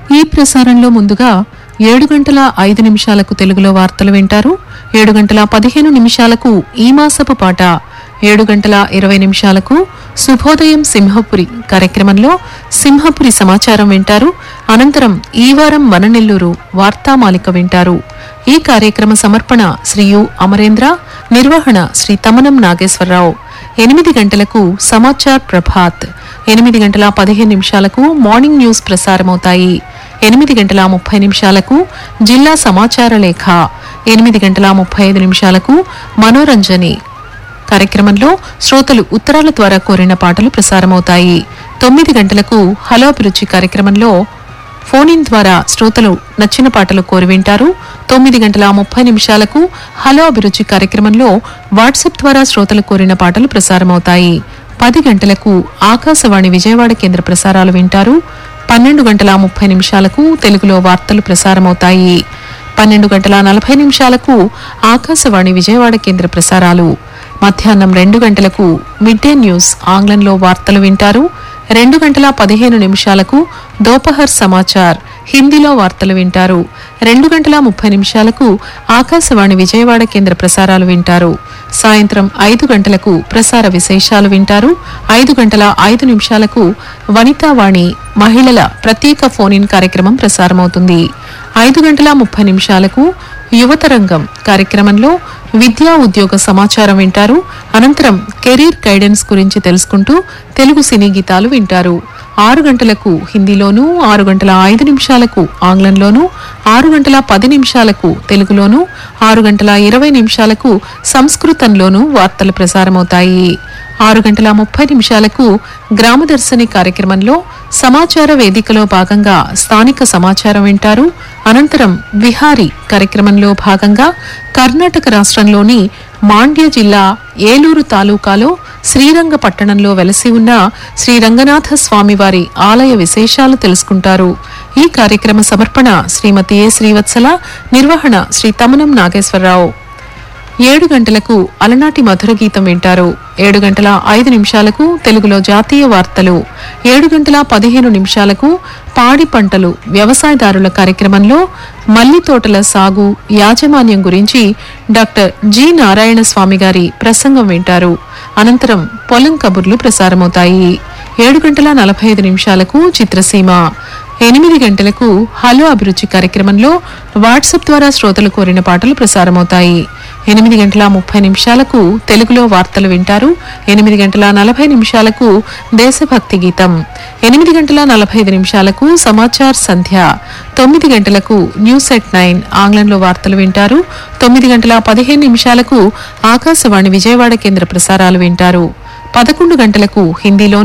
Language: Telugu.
ఈ ప్రసారంలో ముందుగా ఏడు గంటల ఐదు నిమిషాలకు తెలుగులో వార్తలు వింటారు ఏడు గంటల పదిహేను నిమిషాలకు ఈ మాసపు పాట ఏడు గంటల ఇరవై నిమిషాలకు శుభోదయం సింహపురి కార్యక్రమంలో సింహపురి సమాచారం వింటారు అనంతరం ఈ వారం మన నెల్లూరు వార్తామాలిక వింటారు ఈ కార్యక్రమ సమర్పణ శ్రీ యు అమరేంద్ర నిర్వహణ శ్రీ తమనం నాగేశ్వరరావు ఎనిమిది గంటలకు సమాచార్ ప్రభాత్ ఎనిమిది గంటల పదిహేను నిమిషాలకు మార్నింగ్ న్యూస్ ప్రసారమవుతాయి ఎనిమిది గంటల ముప్పై నిమిషాలకు జిల్లా సమాచార లేఖ ఎనిమిది గంటల ముప్పై ఐదు నిమిషాలకు మనోరంజని కార్యక్రమంలో శ్రోతలు ఉత్తరాల ద్వారా కోరిన పాటలు ప్రసారమవుతాయి తొమ్మిది గంటలకు హలో అభిరుచి కార్యక్రమంలో ఫోన్ ఇన్ ద్వారా శ్రోతలు నచ్చిన పాటలు కోరి వింటారు తొమ్మిది గంటల ముప్పై నిమిషాలకు హలో అభిరుచి కార్యక్రమంలో వాట్సాప్ ద్వారా శ్రోతలు కోరిన పాటలు ప్రసారమవుతాయి పది గంటలకు ఆకాశవాణి విజయవాడ కేంద్ర ప్రసారాలు వింటారు పన్నెండు గంటల ముప్పై నిమిషాలకు తెలుగులో వార్తలు ప్రసారమవుతాయి పన్నెండు గంటల నలభై నిమిషాలకు ఆకాశవాణి విజయవాడ కేంద్ర ప్రసారాలు మధ్యాహ్నం రెండు గంటలకు మిడ్ డే న్యూస్ ఆంగ్లంలో వార్తలు వింటారు రెండు గంటల పదిహేను నిమిషాలకు దోపహర్ సమాచార్ హిందీలో వార్తలు వింటారు రెండు గంటల ముప్పై నిమిషాలకు ఆకాశవాణి విజయవాడ కేంద్ర ప్రసారాలు వింటారు సాయంత్రం ఐదు గంటలకు ప్రసార విశేషాలు వింటారు ఐదు గంటల ఐదు నిమిషాలకు వనితావాణి మహిళల ప్రత్యేక ఫోన్ ఇన్ కార్యక్రమం ప్రసారమవుతుంది ఐదు గంటల ముప్పై నిమిషాలకు యువతరంగం కార్యక్రమంలో విద్యా ఉద్యోగ సమాచారం వింటారు అనంతరం కెరీర్ గైడెన్స్ గురించి తెలుసుకుంటూ తెలుగు సినీ గీతాలు వింటారు ఆరు గంటలకు హిందీలోనూ ఆరు గంటల ఐదు నిమిషాలకు ఆంగ్లంలోనూ ఆరు గంటల పది నిమిషాలకు తెలుగులోనూ ఆరు గంటల ఇరవై నిమిషాలకు సంస్కృతంలోనూ వార్తలు ప్రసారమవుతాయి ఆరు గంటల ముప్పై నిమిషాలకు గ్రామదర్శిని కార్యక్రమంలో సమాచార వేదికలో భాగంగా స్థానిక సమాచారం వింటారు అనంతరం విహారీ కార్యక్రమంలో భాగంగా కర్ణాటక రాష్ట్రంలోని మాండ్య జిల్లా ఏలూరు తాలూకాలో శ్రీరంగ పట్టణంలో వెలసి ఉన్న శ్రీ రంగనాథ స్వామివారి ఆలయ విశేషాలు తెలుసుకుంటారు ఈ కార్యక్రమ సమర్పణ శ్రీమతి ఏ శ్రీవత్సల నిర్వహణ శ్రీ తమనం నాగేశ్వరరావు ఏడు గంటలకు అలనాటి మధుర గీతం వింటారు ఏడు గంటల ఐదు నిమిషాలకు తెలుగులో జాతీయ వార్తలు ఏడు గంటల పదిహేను నిమిషాలకు పాడి పంటలు వ్యవసాయదారుల కార్యక్రమంలో మల్లి తోటల సాగు యాజమాన్యం గురించి డాక్టర్ జి నారాయణ స్వామి గారి ప్రసంగం వింటారు అనంతరం పొలం కబుర్లు ప్రసారమవుతాయి ఏడు గంటల నలభై ఐదు నిమిషాలకు చిత్రసీమ ఎనిమిది గంటలకు హలో అభిరుచి కార్యక్రమంలో వాట్సాప్ ద్వారా శ్రోతలు కోరిన పాటలు ప్రసారమవుతాయి ఎనిమిది గంటల ముప్పై నిమిషాలకు తెలుగులో వార్తలు వింటారు ఎనిమిది గంటల నలభై నిమిషాలకు దేశభక్తి గీతం ఎనిమిది గంటల నలభై ఐదు నిమిషాలకు సమాచార్ సంధ్య తొమ్మిది గంటలకు న్యూస్ ఎట్ నైన్ ఆంగ్లంలో వార్తలు వింటారు తొమ్మిది గంటల పదిహేను నిమిషాలకు ఆకాశవాణి విజయవాడ కేంద్ర ప్రసారాలు వింటారు పదకొండు గంటలకు హిందీలోను